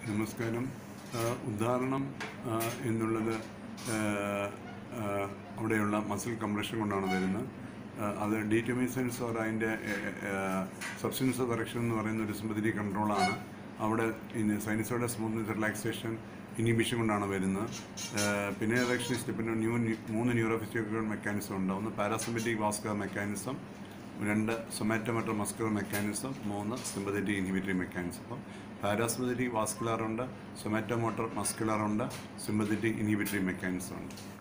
നമസ്കാരം ആ, ഉദാഹരണം ആ, എന്നുള്ളത് ആ, ആ, അവിടെയുള്ള മസിൽ കംപ്രഷൻ കൊണ്ടാണ് വരുന്നത് ആ, അത് ഡീറ്റമിസൻസ് ഓർ അതിൻ്റെ സബ്സ്റ്റൻസ് കറക്ഷൻ എന്ന് പറയുന്ന ഒരു സിമ്പതിരി കൺട്രോളാണ് അവിടെ ഇനി സൈനസോയുടെ സ്മൂത്ത്നെസ് റിലാക്സേഷൻ ഇനിബിഷൻ കൊണ്ടാണ് വരുന്നത് ആ, പിന്നെ റിലാക്ഷൻ പിന്നെ ന്യൂ മൂന്ന് ന്യൂറോഫിസിക്കൽ മെക്കാനിസം ഉണ്ട് ഒന്ന് പാരാസിമ്പറ്റിക് വാസ്കുലർ മെക്കാനിസം രണ്ട് സൊമാറ്റോമോട്ടർ മസ്കുലർ മെക്കാനിസം മൂന്ന് സിമ്പതറ്റിക് ഇൻഹിബിറ്ററി മെക്കാനിസം അപ്പം പാരാസിമ്പതറ്റിക് വാസ്കുലർ ഉണ്ട് സൊമാറ്റോമോട്ടർ മസ്കുലർ ഉണ്ട് സിമ്പതറ്റിക് ഇൻഹിബിറ്ററി മെക്കാനിസം ഉണ്ട്